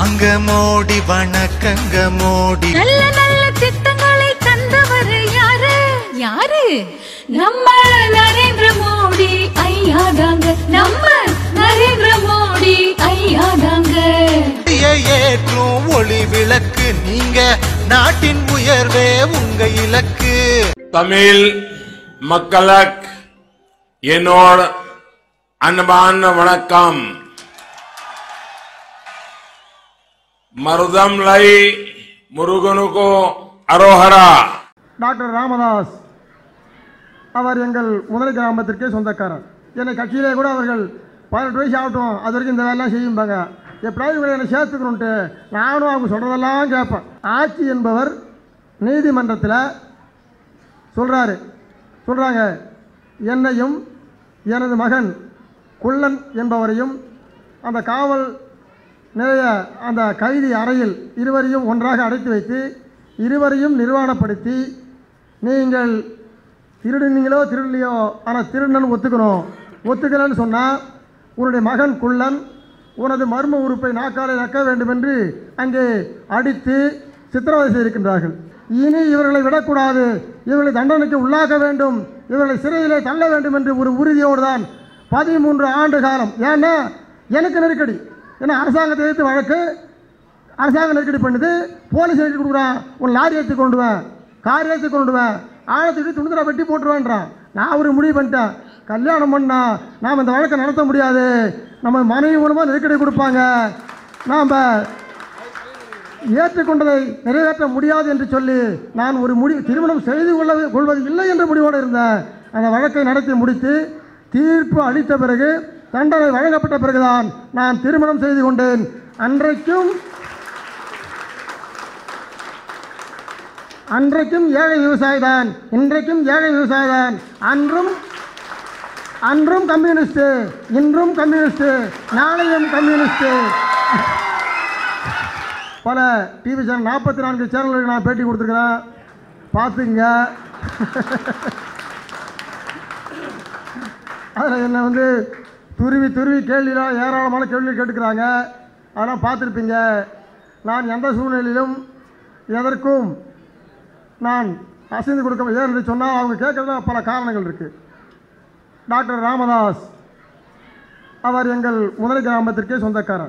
வாங்க மோடி வணக்கங்க மோடி நல்ல நல்ல திட்டங்களை தந்தவர் யாரு யாரு நம்ம நரேந்திர மோடி ஐயா தாங்க நம்ம நரேந்திர மோடி ஐயா தாங்க ஒளியை ஏற்றும் ஒளி விளக்கு நீங்க நாட்டின் உயர்வே உங்க இலக்கு தமிழ் மக்களுக்கு என்னோட அன்பான வணக்கம் மருதம் லை முருகனுக்கு அரோஹரா டாக்டர் ராமதாஸ் அவர் எங்கள் முதல் கிராமத்திற்கே சொந்தக்காரர் என்னை கட்சியிலே கூட அவர்கள் பதினெட்டு வயசு ஆகட்டும் அது வரைக்கும் இந்த வேலைலாம் செய்யும்பாங்க எப்படியாவது இவங்களை என்னை சேர்த்துக்கணுன்ட்டு நானும் அவங்க சொல்கிறதெல்லாம் கேட்பேன் ஆட்சி என்பவர் நீதிமன்றத்தில் சொல்கிறாரு சொல்கிறாங்க என்னையும் எனது மகன் குள்ளன் என்பவரையும் அந்த காவல் நிலைய அந்த கைதி அறையில் இருவரையும் ஒன்றாக அடைத்து வைத்து இருவரையும் நிர்வாணப்படுத்தி நீங்கள் திருடுனீங்களோ திருடலையோ ஆனால் திருடனு ஒத்துக்கணும் ஒத்துக்கலன்னு சொன்னால் உன்னுடைய மகன் குள்ளன் உனது மர்ம உறுப்பை நாக்காலை நக்க வேண்டும் என்று அங்கே அடித்து சித்திரவதை செய்திருக்கின்றார்கள் இனி இவர்களை விடக்கூடாது இவர்களை தண்டனைக்கு உள்ளாக்க வேண்டும் இவர்களை சிறையிலே தள்ள வேண்டும் என்று ஒரு உறுதியோடு தான் பதிமூன்று ஆண்டு காலம் ஏன்னா எனக்கு நெருக்கடி ஏன்னா அரசாங்கத்தை எதிர்த்து வழக்கு அரசாங்கம் நெருக்கடி பண்ணுது போலீஸ் நெருக்கடி கொடுக்குறான் உன் லாரி ஏற்றி கொண்டு வா கார் ஏற்றி கொண்டு வா ஆழத்துக்கு துணிதரா வெட்டி போட்டுருவேன்றான் நான் ஒரு முடிவு பண்ணிட்டேன் கல்யாணம் பண்ணா நாம் இந்த வழக்கை நடத்த முடியாது நம்ம மனைவி மூலமாக நெருக்கடி கொடுப்பாங்க நாம் ஏற்றுக்கொண்டதை நிறைவேற்ற முடியாது என்று சொல்லி நான் ஒரு முடிவு திருமணம் செய்து கொள்ள கொள்வது இல்லை என்ற முடிவோடு இருந்தேன் அந்த வழக்கை நடத்தி முடித்து தீர்ப்பு அளித்த பிறகு தண்டனை வழங்கப்பட்ட பிறகுதான் நான் திருமணம் செய்து கொண்டேன் அன்றைக்கும் அன்றைக்கும் ஏழை விவசாயி தான் இன்றைக்கும் ஏழை விவசாயி தான் அன்றும் அன்றும் கம்யூனிஸ்ட் இன்றும் கம்யூனிஸ்ட் நாளையும் கம்யூனிஸ்ட் பல டிவி சேனல் நாற்பத்தி நான்கு சேனல்களுக்கு நான் பேட்டி கொடுத்துருக்குறேன் பார்த்துங்க அதில் என்னை வந்து துருவி துருவி கேள்விலாம் ஏராளமான கேள்வி கேட்டுக்கிறாங்க அதெல்லாம் பார்த்துருப்பீங்க நான் எந்த சூழ்நிலையிலும் எதற்கும் நான் அசைந்து கொடுக்க ஏன் என்று சொன்னால் அவங்க கேட்குறதுல பல காரணங்கள் இருக்குது டாக்டர் ராமதாஸ் அவர் எங்கள் முதல் கிராமத்திற்கே சொந்தக்காரர்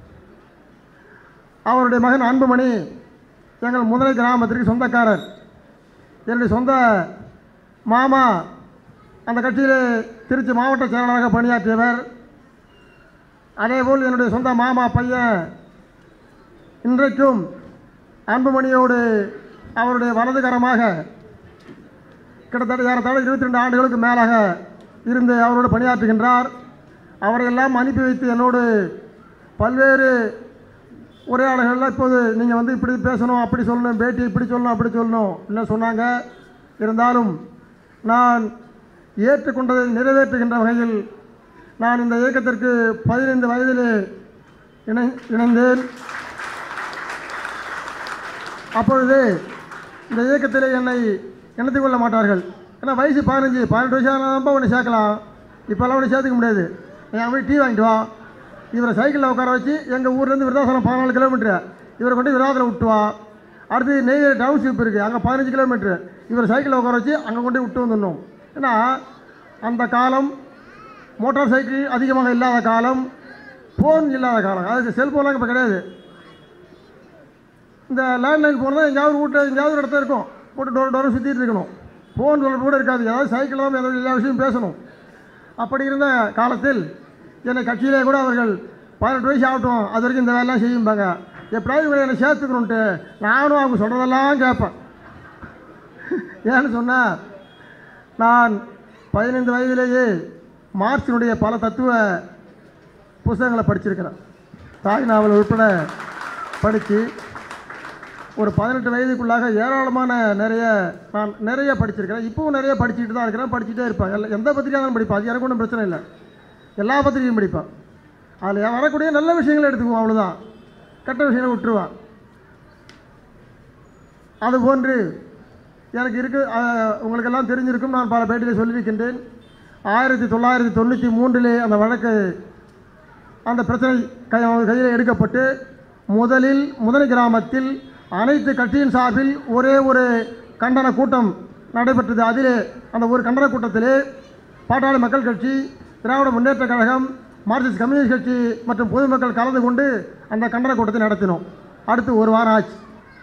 அவருடைய மகன் அன்புமணி எங்கள் முதல் கிராமத்திற்கு சொந்தக்காரர் என்னுடைய சொந்த மாமா அந்த கட்சியில் திருச்சி மாவட்ட செயலாளராக பணியாற்றியவர் அதேபோல் என்னுடைய சொந்த மாமா பையன் இன்றைக்கும் அன்புமணியோடு அவருடைய வலதுகரமாக கிட்டத்தட்ட ஏறத்தாழ இருபத்தி ரெண்டு ஆண்டுகளுக்கு மேலாக இருந்து அவரோடு பணியாற்றுகின்றார் அவரையெல்லாம் அனுப்பி வைத்து என்னோடு பல்வேறு உரையாடல்களில் இப்போது நீங்கள் வந்து இப்படி பேசணும் அப்படி சொல்லணும் பேட்டி இப்படி சொல்லணும் அப்படி சொல்லணும் என்ன சொன்னாங்க இருந்தாலும் நான் ஏற்றுக்கொண்டதை நிறைவேற்றுகின்ற வகையில் நான் இந்த இயக்கத்திற்கு பதினைந்து வயதிலே இணை இணைந்தேன் அப்பொழுது இந்த இயக்கத்திலே என்னை இணைத்துக் கொள்ள மாட்டார்கள் ஏன்னா வயசு பதினஞ்சு பதினெட்டு வயசு ஆனால் உன்னை சேர்க்கலாம் இப்போல்லாம் உன்னை சேர்த்துக்க முடியாது என் போய் டீ வாங்கிட்டு வா இவரை சைக்கிளில் உட்கார வச்சு எங்கள் ஊர்லேருந்து விருதாசலம் பதினாலு கிலோமீட்டரு இவரை கொண்டு விருதாசலம் விட்டு வா அடுத்து நெய்வேலி டவுன்ஷிப் இருக்குது அங்கே பதினஞ்சு கிலோமீட்ரு இவரை சைக்கிளில் உட்கார வச்சு அங்கே கொண்டு போய் விட்டு வந்துடணும் ஏன்னா அந்த காலம் மோட்டார் சைக்கிள் அதிகமாக இல்லாத காலம் ஃபோன் இல்லாத காலம் அதுக்கு செல்ஃபோன்லாம் இப்போ கிடையாது இந்த லேண்ட்லைன் ஃபோன் தான் எங்கேயாவது வீட்டில் எங்கேயாவது ஒரு இடத்துல இருக்கும் போட்டு டோர் டோரை சுற்றிட்டு இருக்கணும் ஃபோன் தொடர்பு கூட இருக்காது ஏதாவது சைக்கிள் தான் ஏதாவது எல்லா விஷயம் பேசணும் அப்படி இருந்த காலத்தில் என்னை கட்சியிலே கூட அவர்கள் பதினெட்டு வயசு ஆகட்டும் அது வரைக்கும் இந்த வேலைலாம் செய்யும்பாங்க எப்படியாவது இவங்களை என்னை சேர்த்துக்கணுன்ட்டு நானும் அவங்க சொல்கிறதெல்லாம் கேட்பேன் ஏன்னு சொன்னால் நான் பதினைந்து வயதிலேயே மார்க்சினுடைய பல தத்துவ புஸ்தகங்களை படிச்சிருக்கிறேன் தாய் நாவல் உட்பட படித்து ஒரு பதினெட்டு வயதுக்குள்ளாக ஏராளமான நிறைய நான் நிறைய படிச்சிருக்கிறேன் இப்போவும் நிறைய படிச்சுட்டு தான் இருக்கிறேன் படிச்சுட்டே இருப்பேன் எல்லா எந்த பத்திரிக்கையாலும் படிப்பேன் அது எனக்கு ஒன்றும் பிரச்சனை இல்லை எல்லா பத்திரிகையும் படிப்பேன் அதில் வரக்கூடிய நல்ல விஷயங்களை எடுத்துக்குவோம் அவ்வளோதான் கெட்ட விஷயங்களை விட்டுருவேன் அதுபோன்று எனக்கு இருக்கு அஹ், உங்களுக்கெல்லாம் தெரிஞ்சிருக்கும் நான் பல பேட்டியில் சொல்லியிருக்கின்றேன் ஆயிரத்தி தொள்ளாயிரத்தி தொண்ணூற்றி மூன்றிலே அந்த வழக்கு அந்த பிரச்சனை கை அவங்க கையில் எடுக்கப்பட்டு முதலில் முதல் கிராமத்தில் அனைத்து கட்சியின் சார்பில் ஒரே ஒரு கண்டன கூட்டம் நடைபெற்றது அதிலே அந்த ஒரு கண்டன கூட்டத்திலே பாட்டாளி மக்கள் கட்சி திராவிட முன்னேற்றக் கழகம் மார்க்சிஸ்ட் கம்யூனிஸ்ட் கட்சி மற்றும் பொதுமக்கள் கலந்து கொண்டு அந்த கண்டன கூட்டத்தை நடத்தினோம் அடுத்து ஒரு வாரம் ஆச்சு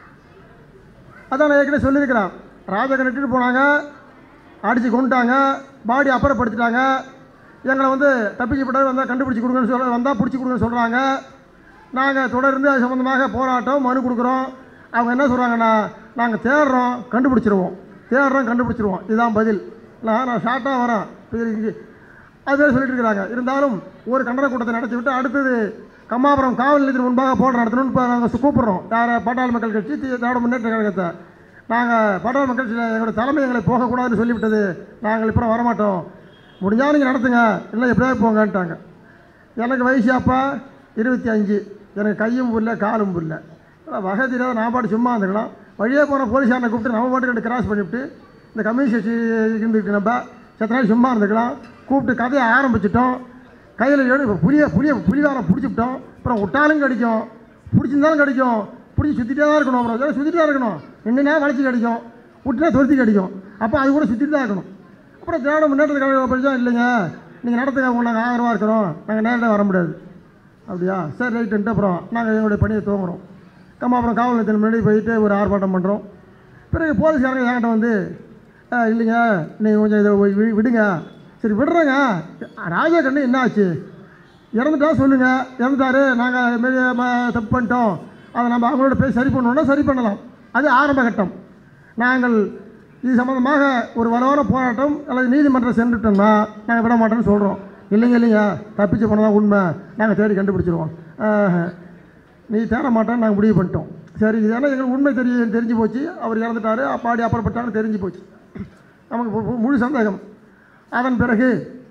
அதான் நான் ஏற்கனவே சொல்லியிருக்கிறேன் ராஜகன் இட்டுட்டு போனாங்க அடித்து கொண்டுட்டாங்க பாடி அப்புறப்படுத்திட்டாங்க எங்களை வந்து தப்பிக்கப்பட்டது வந்தால் கண்டுபிடிச்சி கொடுங்கன்னு சொல்ல வந்தால் பிடிச்சி கொடுங்கன்னு சொல்கிறாங்க நாங்கள் தொடர்ந்து அது சம்மந்தமாக போராட்டம் மனு கொடுக்குறோம் அவங்க என்ன சொல்கிறாங்கன்னா நாங்கள் தேடுறோம் கண்டுபிடிச்சிருவோம் தேடுறோம் கண்டுபிடிச்சிருவோம் இதுதான் பதில் நான் நான் ஷார்ட்டாக வரேன் இது- அதுவே சொல்லிட்டு இருக்கிறாங்க இருந்தாலும் ஒரு கண்டன கூட்டத்தை நடத்தி விட்டு அடுத்தது கம்மாபுரம் காவல் நிலையத்தின் முன்பாக போராட்டம் நடத்தணும்னு இப்போ நாங்கள் கூப்பிட்றோம் யார் பாட்டாளி மக்கள் கட்சி தி- திராவிட முன்னேற்ற கழகத்தை நாங்கள் பாட்டாளி மக்கள் கட்சியில் எங்களோட தலைமை எங்களை போகக்கூடாதுன்னு சொல்லிவிட்டது நாங்கள் இப்போ வரமாட்டோம் முடிஞ்சால் நீங்கள் நடத்துங்க இல்லை எப்படியாவது போங்கன்ட்டாங்க எனக்கு வயசு அப்பா இருபத்தி அஞ்சு எனக்கு கையும் புரியல காலும் புரியல வகை தெரியாத நான் பாட்டு சும்மா இருந்துக்கலாம் வழியே போன போலீஸாரனை கூப்பிட்டு நம்ம பாட்டு ரெண்டு கிராஸ் பண்ணிவிட்டு இந்த கம்யூனிஸ்ட் கட்சி இருந்துக்கிட்டு நம்ம செத்த நாள் சும்மா இருந்துக்கலாம் கூப்பிட்டு கதையை ஆரம்பிச்சிட்டோம் கையில் எடு புளிய புளிய புலிவாரம் பிடிச்சிவிட்டோம் அப்புறம் விட்டாலும் கிடைக்கும் பிடிச்சிருந்தாலும் கிடைக்கும் பிடிச்சி சுற்றிட்டே தான் இருக்கணும் அப்புறம் இதெல்லாம் சுற்றிட்டு தான் இருக்கணும் நின்றுனா வளைச்சி கிடைக்கும் விட்டுனா துரத்தி கிடைக்கும் அப்போ அது கூட சுற்றிட்டு தான் இருக்கணும் அப்புறம் திராவிட முன்னேற்ற கழக படித்தா இல்லைங்க நீங்கள் நடத்துங்க உங்களுக்கு நாங்கள் ஆதரவாக இருக்கிறோம் நாங்கள் நேரடியாக வர முடியாது அப்படியா சரி ரைட்டுன்ட்டு அப்புறம் நாங்கள் எங்களுடைய பணியை துவங்குறோம் கம்மாபுரம் காவல் நிலையத்தில் முன்னாடி போயிட்டு ஒரு ஆர்ப்பாட்டம் பண்ணுறோம் பிறகு போலீஸ்காரங்க என்கிட்ட வந்து "ஆ, இல்லைங்க நீங்கள் கொஞ்சம் இதை வி- வி- விடுங்க சரி விடுறேங்க ராஜாக்கண்ணு என்ன ஆச்சு இறந்துட்டா சொல்லுங்கள் இறந்துட்டாரு நாங்கள் இதுமாரி ம- தப்பு பண்ணிட்டோம் அதை நம்ம அவங்களோட போய் சரி பண்ணணும்னா சரி பண்ணலாம் அது ஆரம்ப கட்டம் நாங்கள் இது சம்மந்தமாக ஒரு வலுவான போராட்டம் அல்லது நீதிமன்றம் சென்றுட்டோம்னா நாங்கள் விட மாட்டோம்னு சொல்கிறோம் இல்லைங்க இல்லைங்க தப்பிச்சு போனதான் உண்மை நாங்கள் தேடி கண்டுபிடிச்சிருவோம் ஆஹ், நீ தேட மாட்டேன்னு நாங்கள் முடிவு பண்ணிட்டோம் சரி இது ஏன்னா எங்களுக்கு உண்மை தெரிய தெரிஞ்சு போச்சு அவர் இறந்துட்டாரு பாடி அப்புறப்பட்டாரு தெரிஞ்சு போச்சு நமக்கு மு- மு- முழு சந்தேகம் அதன் பிறகு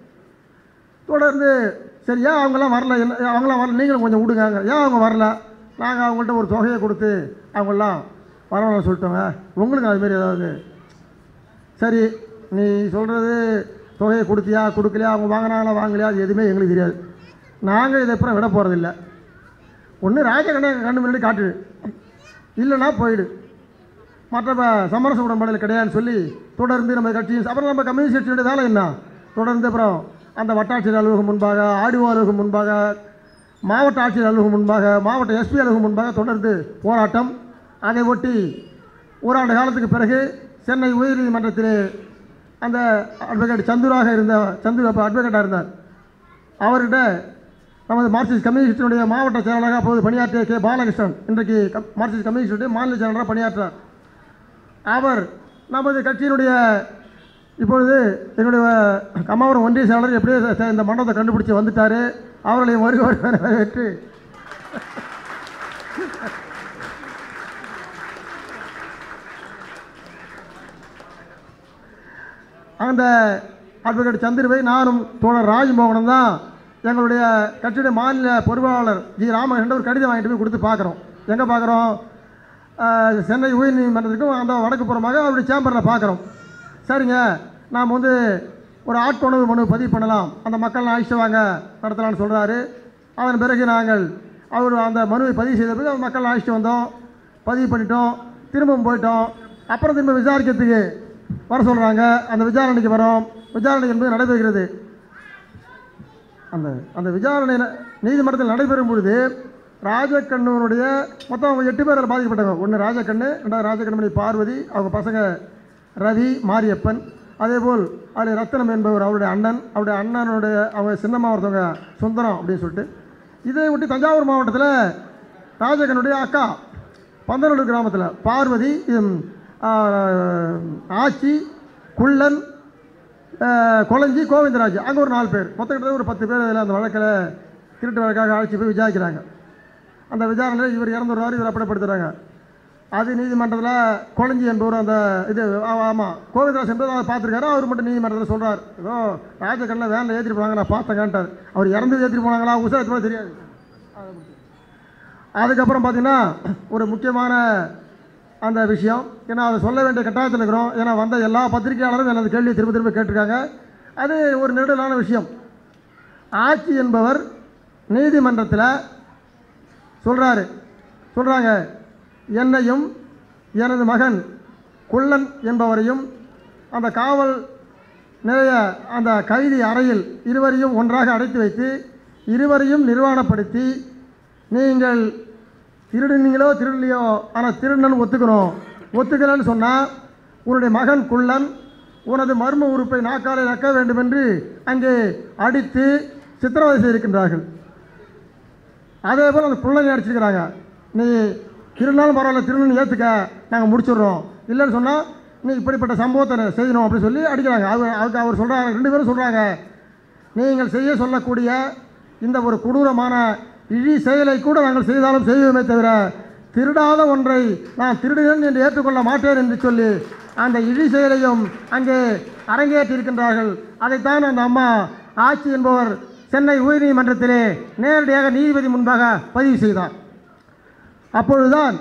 தொடர்ந்து சரி ஏன் அவங்களாம் வரல என்ன அவங்களாம் வரல நீங்களும் கொஞ்சம் விடுங்க ஏன் அவங்க வரல நாங்கள் அவங்கள்ட்ட ஒரு தொகையை கொடுத்து அவங்களாம் வரணும்னு சொல்லிட்டோங்க உங்களுக்கு அதுமாரி ஏதாவது சரி நீ சொல்கிறது தொகையை கொடுத்தியா கொடுக்கலையா அவங்க வாங்கினாங்களா வாங்கலையா அது எதுவுமே எங்களுக்கு தெரியாது நாங்கள் இதை அப்புறம் விட போகிறதில்ல ஒன்று ராஜகண்ணை கண்ணு முன்னாடி காட்டுடு இல்லைன்னா போயிடு மற்ற ப- சமரச உடன்பாடுகள் கிடையாதுன்னு சொல்லி தொடர்ந்து நம்ம கட்சியின் அப்புறம் நம்ம கம்யூனிஸ்ட் கட்சியோட வேலை என்ன தொடர்ந்து அப்புறம் அந்த வட்டாட்சியர் அலுவலகம் முன்பாக ஆடிஓ அலுவலகம் முன்பாக மாவட்ட ஆட்சியர் அலுவலகம் முன்பாக மாவட்ட எஸ்பி அலுவலகம் முன்பாக தொடர்ந்து போராட்டம் அதை ஒட்டி ஓராண்டு காலத்துக்கு பிறகு சென்னை உயர்நீதிமன்றத்திலே அந்த அட்வொகேட் சந்துராக இருந்த சந்துரு அப்போ அட்வொகேட்டாக இருந்தார் அவர்கிட்ட நமது மார்க்சிஸ்ட் கம்யூனிஸ்டினுடைய மாவட்ட செயலாளராக அப்போது பணியாற்றிய கே பாலகிருஷ்ணன் இன்றைக்கு கம் மார்க்சிஸ்ட் கம்யூனிஸ்டுடைய மாநில செயலாளராக பணியாற்றார் அவர் நமது கட்சியினுடைய இப்பொழுது எங்களுடைய கம்மாவரம் ஒன்றிய செயலாளர் எப்படியோ ச- இந்த மண்டபத்தை கண்டுபிடிச்சி வந்துட்டார் அவர்களை வருக வருக என வரவேற்று அந்த அட்வொகேட் சந்திரவை நானும் தோழர் ராஜ்மோகனும் தான் எங்களுடைய கட்சியுடைய மாநில பொறுப்பாளர் ஜி ராமகிருஷ்ணன் ஒரு கடிதம் வாங்கிட்டு போய் கொடுத்து பார்க்குறோம் எங்கே பார்க்குறோம் சென்னை உயர்நீதிமன்றத்துக்கும் அந்த வடக்கு புறமாக அவருடைய சேம்பரில் பார்க்குறோம் சரிங்க நாம் வந்து ஒரு ஆட்கொணர்வு மனு பதிவு பண்ணலாம் அந்த மக்கள்லாம் அழைச்சிட்டு வாங்க நடத்தலாம்னு சொல்கிறாரு அதன் பிறகு நாங்கள் அவர் அந்த மனுவை பதிவு செய்த பிறகு அந்த மக்கள் அழைச்சிட்டு வந்தோம் பதிவு பண்ணிட்டோம் திரும்பவும் போயிட்டோம் அப்புறம் திரும்ப விசாரிக்கிறதுக்கு வர சொல்கிறாங்க அந்த விசாரணைக்கு வரோம் விசாரணை என்பது நடைபெறுகிறது அந்த அந்த விசாரணை ந- நீதிமன்றத்தில் நடைபெறும் பொழுது ராஜக்கண்ணனுடைய மொத்தம் அவங்க எட்டு பேர் அதில் பாதிக்கப்பட்டாங்க ஒன்று ராஜக்கண்ணு ரெண்டாவது ராஜக்கண்ணமணி பார்வதி அவங்க பசங்க ரவி மாரியப்பன் அதேபோல் அதில் ரத்தனம் என்பவர் அவருடைய அண்ணன் அவருடைய அண்ணனுடைய அவங்க சின்னம்மா ஒருத்தவங்க சுந்தரம் அப்படின்னு சொல்லிட்டு இதை ஒட்டி தஞ்சாவூர் மாவட்டத்தில் ராஜக்கண்ணுடைய அக்கா பந்தநல்லூர் கிராமத்தில் பார்வதி ம், ஆ, ஆச்சி குள்ளன் அஹ், கொளஞ்சி கோவிந்தராஜ் அங்கே ஒரு நாலு பேர் மொத்த கிட்ட ஒரு பத்து பேர் அதில் அந்த வழக்கில் திருட்டு வழக்காக அழைச்சி போய் விசாரிக்கிறாங்க அந்த விசாரணையில் இவர் இறந்துடுறாரு இவர் அப்படிப்படுத்துகிறாங்க அது நீதிமன்றத்தில் கொளஞ்சி என்பவர் அந்த இது ஆமாம் கோவிந்தராஜ் என்பவர் அதை பார்த்துருக்காரு அவர் மட்டும் நீதிமன்றத்தில் சொல்கிறார் ஏதோ ராஜக்கண்ணில் வேனில் ஏற்றிட்டு போனாங்க நான் பார்த்தேங்கன்ட்டார் அவர் இறந்து ஏற்றிட்டு போனாங்களா உசாரத்து கூட தெரியாது அதுக்கப்புறம் பார்த்தீங்கன்னா ஒரு முக்கியமான அந்த விஷயம் ஏன்னா அதை சொல்ல வேண்டிய கட்டாயத்தில் இருக்கிறோம் ஏன்னா வந்த எல்லா பத்திரிகையாளரும் எனது கேள்வியை திரும்ப திரும்ப கேட்டிருக்காங்க அது ஒரு நெடுதலான விஷயம் ஆட்சி என்பவர் நீதிமன்றத்தில் சொல்கிறாரு சொல்கிறாங்க என்னையும் எனது மகன் குள்ளன் என்பவரையும் அந்த காவல் நிலைய அந்த கைதி அறையில் இருவரையும் ஒன்றாக அடைத்து வைத்து இருவரையும் நிர்வாணப்படுத்தி நீங்கள் திருடுனீங்களோ திருடலையோ ஆனால் திருடன்னு ஒத்துக்கணும் ஒத்துக்கலன்னு சொன்னால் உன்னுடைய மகன் குள்ளன் உனது மர்ம உறுப்பை நாக்காலை நக்க வேண்டும் என்று அங்கே அடித்து சித்திரவதை செய்திருக்கின்றார்கள் அதே போல் அந்த பிள்ளைங்க அடிச்சிருக்கிறாங்க நீ திருநாளும் பரவாயில்ல திருநன் ஏற்றுக்க நாங்கள் முடிச்சிடுறோம் இல்லைன்னு சொன்னால் நீ இப்படிப்பட்ட சம்பவத்தை செய்யணும் அப்படின்னு சொல்லி அடிக்கிறாங்க அவர் அதுக்கு அவர் சொல்கிறாங்க ரெண்டு பேரும் சொல்கிறாங்க நீங்கள் செய்ய சொல்லக்கூடிய இந்த ஒரு கொடூரமான இழி செயலை கூட நாங்கள் செய்தாலும் செய்வோமே தவிர திருடாத ஒன்றை நான் திருடுகிறேன் என்று ஏற்றுக்கொள்ள மாட்டேன் என்று சொல்லி அந்த இழி செயலையும் அங்கே அரங்கேற்றிருக்கின்றார்கள் அதைத்தான் அந்த அம்மா ஆட்சி என்பவர் சென்னை உயர்நீதிமன்றத்திலே நேரடியாக நீதிபதி முன்பாக பதிவு செய்தார் அப்பொழுதுதான்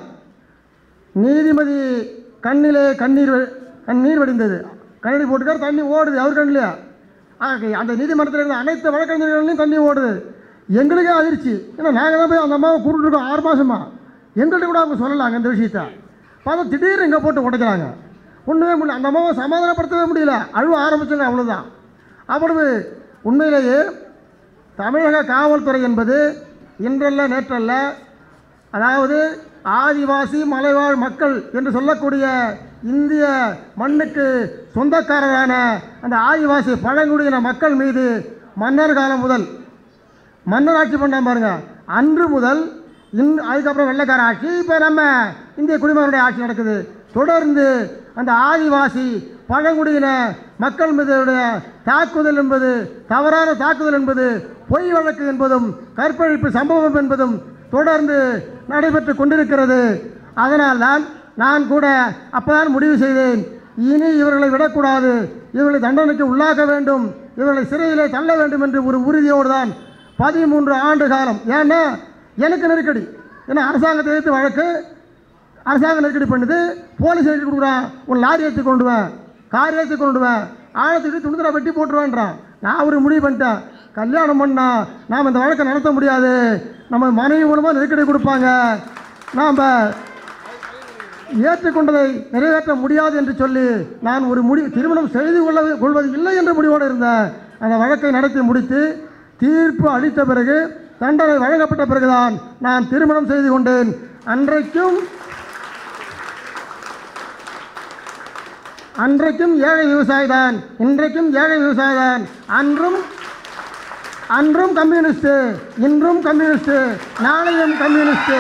நீதிபதி கண்ணிலே கண்ணீர் வ- கண்ணீர் வடிந்தது கண்ணடி போட்டுக்கார் தண்ணி ஓடுது அவர் கண்ணிலையா ஆக, அந்த நீதிமன்றத்தில் இருந்த அனைத்து வழக்கறிஞர்களையும் தண்ணி ஓடுது எங்களுக்கே அதிர்ச்சி ஏன்னா நாங்கள் தான் போய் அந்த அம்மாவை கூப்பிட்டுருக்கோம் ஆறு மாசமா எங்கள்கிட்ட கூட அவங்க சொல்லலாங்க இந்த விஷயத்த பார்த்தா திடீர்னு இங்கே போட்டு உடைக்கிறாங்க ஒன்றுமே முடியல அந்த அம்மாவை சமாதானப்படுத்தவே முடியல அழுவ ஆரம்பிச்சாங்க அவ்வளோதான் அவ்வளவு உண்மையிலேயே தமிழக காவல்துறை என்பது இன்றல்ல நேற்றல்ல அதாவது ஆதிவாசி மலைவாழ் மக்கள் என்று சொல்லக்கூடிய இந்திய மண்ணுக்கு சொந்தக்காரரான அந்த ஆதிவாசி பழங்குடியின மக்கள் மீது மன்னர் காலம் முதல் மன்னர் ஆட்சி பண்ண பாருங்க அன்று முதல் இன் அதுக்கப்புறம் வெள்ளைக்கார ஆட்சி இப்போ நம்ம இந்திய குடிமகனுடைய ஆட்சி நடக்குது தொடர்ந்து அந்த ஆதிவாசி பழங்குடியின மக்கள் மீதுடைய தாக்குதல் என்பது தவறான தாக்குதல் என்பது பொய் வழக்கு என்பதும் கற்பழிப்பு சம்பவம் என்பதும் தொடர்ந்து நடைபெற்று கொண்டிருக்கிறது அதனால்தான் நான் கூட அப்பதான் முடிவு செய்தேன் இனி இவர்களை விடக்கூடாது இவர்களை தண்டனைக்கு உள்ளாக்க வேண்டும் இவர்களை சிறையிலே தள்ள வேண்டும் என்று ஒரு உறுதியோடு தான் பதிமூன்று ஆண்டு காலம் ஏன்னா எனக்கு நெருக்கடி ஏன்னா அரசாங்கத்தை எதிர்த்து வழக்கு அரசாங்கம் நெருக்கடி பண்ணுது போலீஸ் நெருக்கடி கொடுக்குறான் உன் லாரி ஏற்றி கொண்டு வா கார் ஏற்றி கொண்டு வா ஆழத்துக்கு துணிதரா வெட்டி போட்டுருவான்றான் நான் ஒரு முடிவு பண்ணிட்டேன் கல்யாணம் பண்ணா நாம் இந்த வழக்கை நடத்த முடியாது நம்ம மனைவி மூலமாக நெருக்கடி கொடுப்பாங்க நாம் ஏற்றுக்கொண்டதை நிறைவேற்ற முடியாது என்று சொல்லி நான் ஒரு முடிவு திருமணம் செய்து கொள்ள கொள்வது இல்லை என்ற முடிவோடு இருந்தேன் அந்த வழக்கை நடத்தி முடித்து தீர்ப்பு அளித்த பிறகு தண்டனை வழங்கப்பட்ட பிறகுதான் நான் திருமணம் செய்து கொண்டேன் அன்றைக்கும் அன்றைக்கும் ஏழை விவசாயி தான் இன்றைக்கும் ஏழை விவசாயி தான் அன்றும் அன்றும் கம்யூனிஸ்ட் இன்றும் கம்யூனிஸ்ட் நாளையும் கம்யூனிஸ்ட்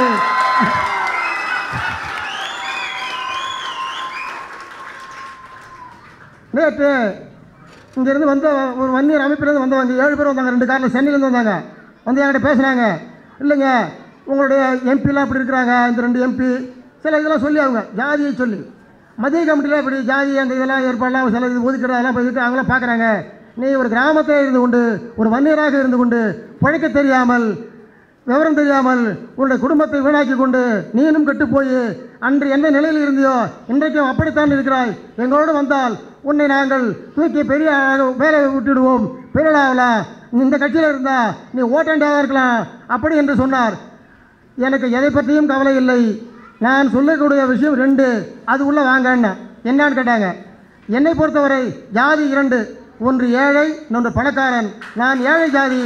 நேற்று இங்கேருந்து வந்த ஒரு வன்னியர் அமைப்பிலேருந்து வந்தவங்க ஏழு பேர் வந்தாங்க ரெண்டு காரில் சென்னையிலேருந்து வந்தாங்க வந்து என்கிட்ட பேசுனாங்க இல்லைங்க உங்களுடைய எம்பிலாம் இப்படி இருக்கிறாங்க இந்த ரெண்டு எம்பி சில இதெல்லாம் சொல்லி அவங்க ஜாதியை சொல்லி மத்திய கமிட்டியில் இப்படி ஜாதி அந்த இதெல்லாம் ஏற்பாடெல்லாம் சில இது ஒதுக்கீடு அதெல்லாம் போயிட்டு அவங்களாம் பார்க்குறாங்க நீ ஒரு கிராமத்தில் இருந்து கொண்டு ஒரு வன்னியராக இருந்து கொண்டு பழைக்க தெரியாமல் விவரம் தெரியாமல் உன்னுடைய குடும்பத்தை வீணாக்கி கொண்டு நீனும் கெட்டு போய் அன்று எந்த நிலையில் இருந்தியோ இன்றைக்கும் அப்படித்தான் இருக்கிறாய் எங்களோடு வந்தால் உன்னை நாங்கள் தூக்கி பெரிய ஆளாக வேலை விட்டுடுவோம் பெரிய ஆகலாம் நீ இந்த கட்சியில் இருந்தா நீ ஓட்டாண்டியாக இருக்கலாம் அப்படி என்று சொன்னார் எனக்கு எதை பற்றியும் கவலை இல்லை நான் சொல்லக்கூடிய விஷயம் ரெண்டு அது உள்ள வாங்கன்னு என்னன்னு கேட்டாங்க என்னை பொறுத்தவரை ஜாதி இரண்டு ஒன்று ஏழை இன்னொன்று பணக்காரன் நான் ஏழை ஜாதி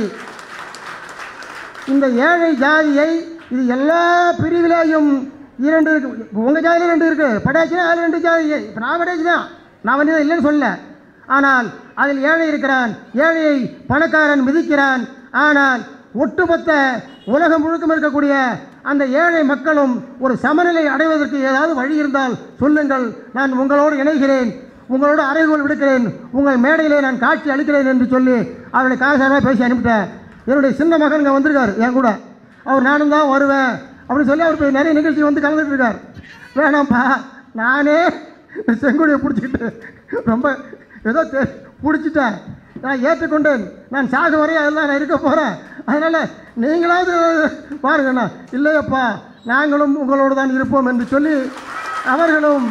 இந்த ஏழை ஜாதியை இது எல்லா பிரிவிலேயும் இரண்டு இருக்கு உங்கள் ஜாதியில் ரெண்டு இருக்கு படையாச்சினா அதில் ரெண்டு ஜாதி இப்போ நான் படையாச்சி தான் நான் வந்து இதை இல்லைன்னு சொல்லல ஆனால் அதில் ஏழை இருக்கிறான் ஏழையை பணக்காரன் மிதிக்கிறான் ஆனால் ஒட்டுமொத்த உலகம் முழுக்கம் இருக்கக்கூடிய அந்த ஏழை மக்களும் ஒரு சமநிலை அடைவதற்கு ஏதாவது வழி இருந்தால் சொல்லுங்கள் நான் உங்களோடு இணைகிறேன் உங்களோடு அறைகோல் விடுக்கிறேன் உங்கள் மேடையிலே நான் காட்சி அளிக்கிறேன் என்று சொல்லி அவர்களை காசாரமாக பேசி அனுப்பிட்டேன் என்னுடைய சின்ன மகன் இங்கே வந்திருக்கார் என் கூட அவர் நானும் தான் வருவேன் அப்படின்னு சொல்லி அவர் போய் நிறைய நிகழ்ச்சி வந்து கலந்துட்டு இருக்கார் வேணாம்ப்பா நானே செங்கோடியை பிடிச்சிக்கிட்டு ரொம்ப ஏதோ தெ- பிடிச்சிட்டேன் நான் ஏற்றுக்கொண்டேன் நான் சாகு வரை அதெல்லாம் நான் இருக்க போகிறேன் அதனால் நீங்களாவது பாருங்கண்ணா இல்லையப்பா நாங்களும் உங்களோடு தான் இருப்போம் என்று சொல்லி அவர்களும்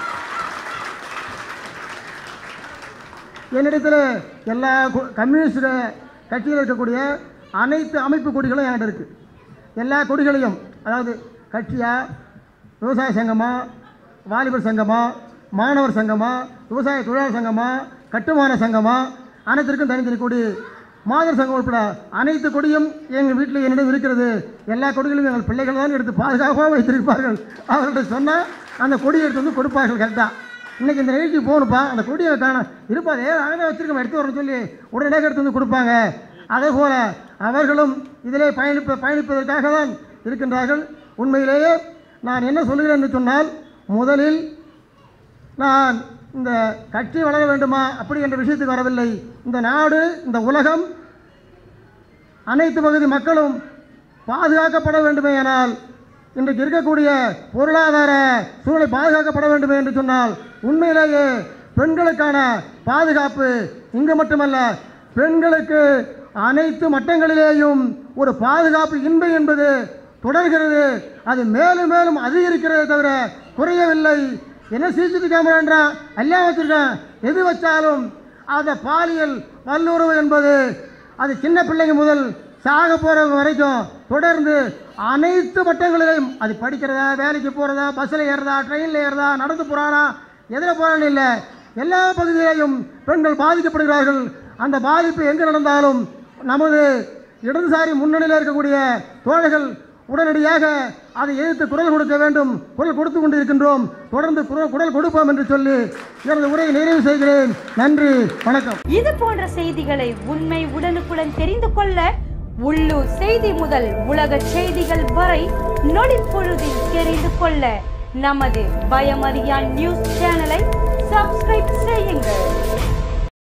என்னிடத்தில் எல்லா கு- கம்யூனிஸ்ட் கட்சியில் இருக்கக்கூடிய அனைத்து அமைப்பு கொடிகளும் என்கிட்ட இருக்குது எல்லா கொடிகளையும் அதாவது கட்சியா விவசாய சங்கமா வாலிபர் சங்கமா மாணவர் சங்கமா விவசாய தொழிலாளர் சங்கமா கட்டுமான சங்கமா அனைத்திற்கும் தனித்தனி கொடி மாதர் சங்கம் உட்பட அனைத்து கொடியும் எங்கள் வீட்டில் என்னிடம் இருக்கிறது எல்லா கொடிகளும் எங்கள் பிள்ளைகள் தான் எடுத்து பாதுகாப்பாக வைத்திருப்பார்கள் அவர்கள்ட்ட சொன்னால் அந்த கொடியை எடுத்து வந்து கொடுப்பார்கள் கரெக்டாக இன்னைக்கு இந்த நிகழ்ச்சிக்கு போகணுப்பா அந்த கொடியை காண இருப்பா அதே அங்கே வச்சிருக்கோம் எடுத்து வரணும்னு சொல்லி உடனடியாக எடுத்து வந்து கொடுப்பாங்க அதே போல் அவர்களும் இதிலே பயணிப்ப பயணிப்பதற்காக தான் இருக்கின்றார்கள் உண்மையிலேயே நான் என்ன சொல்கிறேன் என்று சொன்னால் முதலில் நான் இந்த கட்சி வளர வேண்டுமா அப்படி என்ற விஷயத்துக்கு வரவில்லை இந்த நாடு இந்த உலகம் அனைத்து பகுதி மக்களும் பாதுகாக்கப்பட வேண்டுமேயானால் இன்றைக்கு இருக்கக்கூடிய பொருளாதார சூழலை பாதுகாக்கப்பட வேண்டுமே என்று சொன்னால் உண்மையிலேயே பெண்களுக்கான பாதுகாப்பு இங்கு மட்டுமல்ல பெண்களுக்கு அனைத்து மட்டங்களிலேயும் ஒரு பாதுகாப்பு இன்மை என்பது தொடர்கிறது அது மேலும் மேலும் அதிகரிக்கிறதே தவிர குறையவில்லை என்ன சிசிடிவி கேமரான்றா எல்லாம் வச்சிருக்கேன் எது வச்சாலும் அந்த பாலியல் வல்லுறவு என்பது அது சின்ன பிள்ளைங்க முதல் சாக போகிறவங்க வரைக்கும் தொடர்ந்து அனைத்து மட்டங்களிலும் அது படிக்கிறதா வேலைக்கு போகிறதா பஸ்ஸில் ஏறுறதா ட்ரெயினில் ஏறுறதா நடந்து போகிறானா எதில் போகிறான்னு இல்லை எல்லா பகுதியிலையும் பெண்கள் பாதிக்கப்படுகிறார்கள் அந்த பாதிப்பு எங்கே நடந்தாலும் நமது இடதுசாரி முன்னணியில் இருக்கக்கூடிய தோழர்கள் உடனடியாக அதை எதிர்த்து குரல் கொடுக்க வேண்டும் குரல் கொடுத்து கொண்டு இருக்கின்றோம் தொடர்ந்து குரல் குரல் கொடுப்போம் என்று சொல்லி எனது உரையை நிறைவு செய்கிறேன் நன்றி வணக்கம் இது போன்ற செய்திகளை உண்மை உடனுக்குடன் தெரிந்து கொள்ள உள்ளூர் செய்தி முதல் உலக செய்திகள் வரை நொடிப்பொழுதில் தெரிந்து கொள்ள நமது பயமறியான் நியூஸ் சேனலை சப்ஸ்கிரைப் செய்யுங்கள்